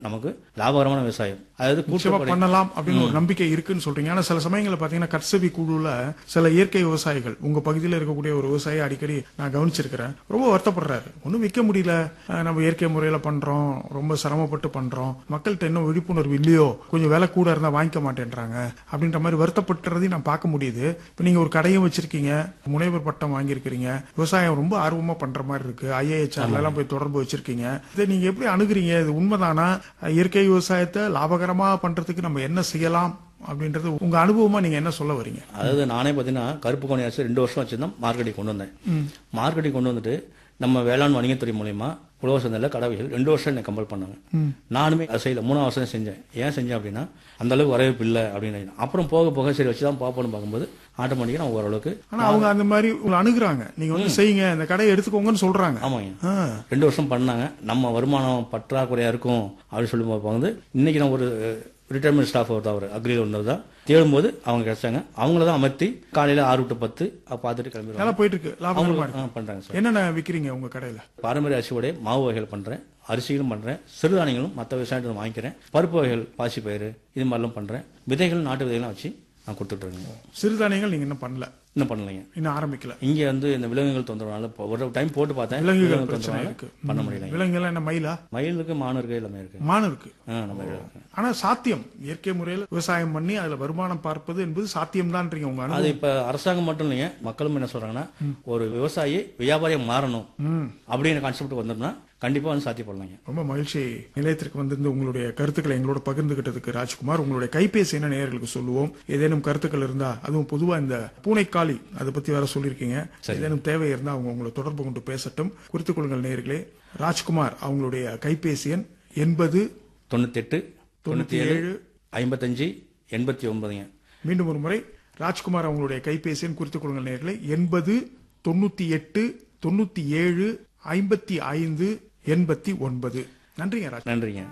நமக்கு லாபகரமான விவசாயம் அதாவது நிச்சயமா கூட்டுப்படை பண்ணலாம் அப்படின்னு ஒரு நம்பிக்கை இருக்குன்னு சொல்றீங்க ஆனா சில சமயங்கள்ல பாத்தீங்கன்னா கட்சபி குழுல சில இயற்கை விவசாயிகள் உங்க பகுதியில் இருக்கக்கூடிய ஒரு விவசாயி அடிக்கடி நான் கவனிச்சிருக்கிறேன் ரொம்ப வருத்தப்படுறாரு ஒன்றும் விற்க முடியல அஹ் நம்ம இயற்கை முறையில பண்றோம் ரொம்ப சிரமப்பட்டு பண்றோம் மக்கள்கிட்ட இன்னும் விழிப்புணர்வு இல்லையோ கொஞ்சம் விலை கூட இருந்தா வாங்கிக்க மாட்டேன்றாங்க அப்படின்ற மாதிரி வருத்தப்படுறதையும் நான் பார்க்க முடியுது இப்ப நீங்க ஒரு கடையும் வச்சிருக்கீங்க முனைவர் பட்டம் வாங்கியிருக்கிறீங்க விவசாயம் ரொம்ப ஆர்வமா பண்ற மாதிரி இருக்கு ஐஏஹெச்ஆர்ல எல்லாம் போய் தொடர்பு வச்சிருக்கீங்க இதை நீங்க எப்படி அணுகுறீங்க இது உண்மைதானா இயற்கை விவசாயத்தை லாபகரமா பண்றதுக்கு நம்ம என்ன செய்யலாம் அப்படின்றது உங்க அனுபவமா நீங்க என்ன சொல்ல வரீங்க அதாவது நானே பார்த்தீங்கன்னா கருப்பு கோணி அரிசி ரெண்டு வருஷம் வச்சிருந்தேன் மார்க்கெட்டிங் கொண்டு வந்தேன் மார்க்கெட்டிங் கொண்டு வந்துட்டு நம்ம வேளாண் வணிகத்துறை மூலயமா உழவர் சந்தையில் கடவைகள் ரெண்டு வருஷம் என்னை கம்பல் பண்ணாங்க நானுமே அதை செய்யல மூணாவது வருஷம் செஞ்சேன் ஏன் செஞ்சேன் அப்படின்னா அந்த அளவுக்கு வரவேற்பு இல்லை அப்படின்னு அப்புறம் போக போக சரி வச்சு தான் பார்ப்போம்னு பார்க்கும்போது ஆட்டோமேட்டிக்காக நான் ஓரளவுக்கு ஆனா அவங்க அந்த மாதிரி உங்களை அணுகுறாங்க நீங்க வந்து செய்யுங்க இந்த கடையை எடுத்துக்கோங்கன்னு சொல்றாங்க ஆமாங்க ஆ. ரெண்டு வருஷம் பண்ணாங்க நம்ம வருமானம் பற்றாக்குறையா இருக்கும் அப்படின்னு சொல்லி பார்க்கும்போது இன்னைக்கு நான் ஒரு ரிட்டைர்மெண்ட் ஸ்டாஃப் ஒருத்தர் அவர் அக்ரியில் ஒன்று தான் தேடும்போது அவங்க கிடைச்சாங்க அவங்கள தான் அமர்த்தி காலையில ஆறு டு பத்து அஹ் பார்த்துட்டு கிளம்பிடுவாங்க நல்லா போயிட்டு இருக்கு லாபகரமா அவங்களுக்கு இருக்கு ஆ, பண்றாங்க சார் என்னென்ன விக்கிறீங்க உங்க கடையில பாரம்பரிய அரிசியோடைய மாவு வகைகள் பண்றேன் அரிசிகளும் பண்றேன் சிறுதானியங்களும் மற்ற விவசாயத்தை வாங்கிக்கிறேன் பருப்பு வகைகள் பாசி பயிறு இது மாதிரிலாம் பண்றேன் விதைகள் நாட்டு விதைகள்லாம் வச்சு நான் கொடுத்துட்டு இருக்கேங்க சிறுதானியங்கள் நீங்க இன்னும் பண்ணல இன்னும் பண்ணலைங்க இன்னும் ஆரம்பிக்கல இங்க வந்து இந்த விலங்குகள் தொந்தரவுனால இப்போ ஒரு டைம் போட்டு பார்த்தேன் விலங்குகள் விலங்குகள் பிரச்சனை தொந்தரவுனால இருக்கு பண்ண முடியலைங்க விலங்குகள் என்ன மயிலா மயிலுக்கு மானு இருக்கு எல்லாமே இருக்கு மான் இருக்கு ஆ நம்ம இருக்கு. ஆனா சாத்தியம் இயற்கை முறையில் விவசாயம் பண்ணி அதுல வருமானம் பார்ப்பது என்பது சாத்தியம் தான்றீங்க உங்க அது அனுபவம் இப்ப அரசாங்கம் மட்டும் இல்லைங்க மக்களும் என்ன சொல்றாங்கன்னா ஒரு விவசாயி வியாபாரியா மாறணும் ம். அப்படிங்கிற கான்செப்ட் வந்தோம்னா கண்டிப்பா வந்து சாத்தியப்படலாங்க ரொம்ப மகிழ்ச்சி நிலையத்திற்கு வந்திருந்து உங்களுடைய கருத்துக்களை எங்களோட பகிர்ந்துகிட்டதுக்கு ராஜ்குமார் உங்களுடைய கைபேசி என்ன நேயர்களுக்கு சொல்லுவோம் ஏதேனும் கருத்துக்கள் இருந்தா அதுவும் பொதுவா இந்த பூனைக்காளி அதை பத்தி வேற சொல்லியிருக்கீங்க ஏதேனும் தேவை இருந்தா அவங்க உங்களை தொடர்பு கொண்டு பேசட்டும் குறித்துக் கொள்ளுங்கள் நேயர்களே ராஜ்குமார் அவங்களுடைய கைபேசி எண் எண்பது தொண்ணூத்தெட்டு தொண்ணூத்தி தொண்ணூத்தி ஏழு ஐம்பத்தஞ்சு எண்பத்தி ஒன்பதுங்க மீண்டும் ஒரு முறை ராஜ்குமார் அவங்களுடைய கைபேசி எண் குறித்துக் கொள்ளுங்கள் நேயர்களே எண்பது தொண்ணூத்தி எட்டு தொண்ணூத்தி ஏழு ஐம்பத்தி ஐந்து எண்பத்தி ஒன்பது நன்றிங்க ராஜ் நன்றிங்க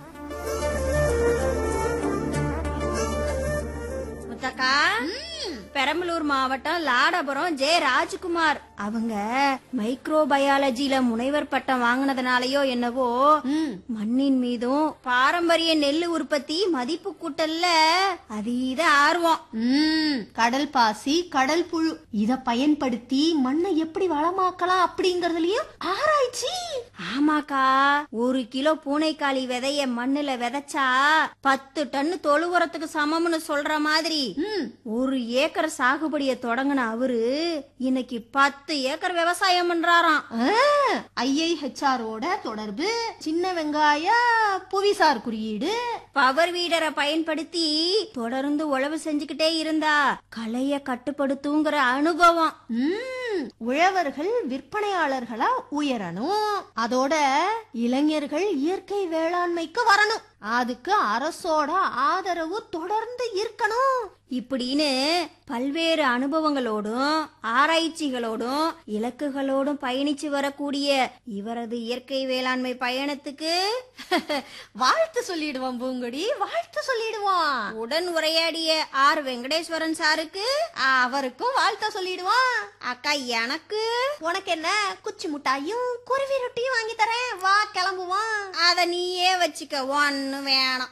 முத்தக்கா பெரம்பலூர் மாவட்டம் லாடபுரம் ஜே ராஜ்குமார் அவங்க மைக்ரோ பயாலஜில முனைவர் பட்டம் வாங்கினதுனாலயோ என்னவோ மண்ணின் மீதும் பாரம்பரிய நெல் உற்பத்தி மதிப்பு கூட்டல்ல அதீத ஆர்வம் ம் கடல் பாசி கடல் புழு இத பயன்படுத்தி மண்ணை எப்படி வளமாக்கலாம் அப்படிங்கறதுலயும் ஆராய்ச்சி ஆமாக்கா ஒரு கிலோ பூனைக்காளி விதைய மண்ணுல விதைச்சா பத்து டன் தொழு உரத்துக்கு சமம்னு சொல்ற மாதிரி ஒரு ஏக்கர் சாகுபடிய தொடங்கின அவரு இன்னைக்கு பத்து ஏக்கர் விவசாயம் பண்றாராம் ஐஐஹெச்ஆரோட தொடர்பு சின்ன வெங்காய புவிசார் குறியீடு பவர் வீடரை பயன்படுத்தி தொடர்ந்து உழவு செஞ்சுக்கிட்டே இருந்தா களைய கட்டுப்படுத்துங்கிற அனுபவம் ம், உழவர்கள் விற்பனையாளர்களா உயரணும் அதோட இளைஞர்கள் இயற்கை வேளாண்மைக்கு வரணும் அதுக்கு அரசோட ஆதரவு தொடர்ந்து இருக்கணும் இப்படின்னு பல்வேறு அனுபவங்களோடும் ஆராய்ச்சிகளோடும் இலக்குகளோடும் பயணிச்சு வரக்கூடிய இவரது இயற்கை வேளாண்மை பயணத்துக்கு வாழ்த்து சொல்லிடுவோம் பூங்குடி வாழ்த்து சொல்லிடுவோம் உடன் உரையாடிய ஆர் வெங்கடேஸ்வரன் சாருக்கு அவருக்கும் வாழ்த்த சொல்லிடுவோம் அக்கா எனக்கு உனக்கு என்ன குச்சி முட்டாயும் குருவி ரொட்டியும் வாங்கி தரேன் வா கிளம்புவோம் அத நீயே வச்சுக்க ஒன்னு வேணாம்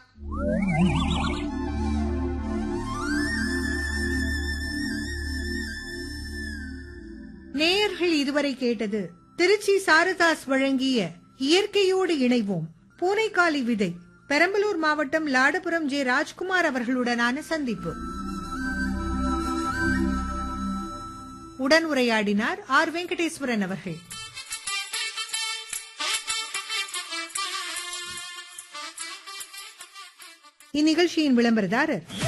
நேயர்கள் இதுவரை கேட்டது திருச்சி சாரதாஸ் வழங்கிய இயற்கையோடு இணைவோம் பூனைக்காலி விதை பெரம்பலூர் மாவட்டம் லாடபுரம் ஜே ராஜ்குமார் அவர்களுடனான சந்திப்பு உடன் உரையாடினார் ஆர் வெங்கடேஸ்வரன் அவர்கள் இந்நிகழ்ச்சியின் விளம்பரதாரர்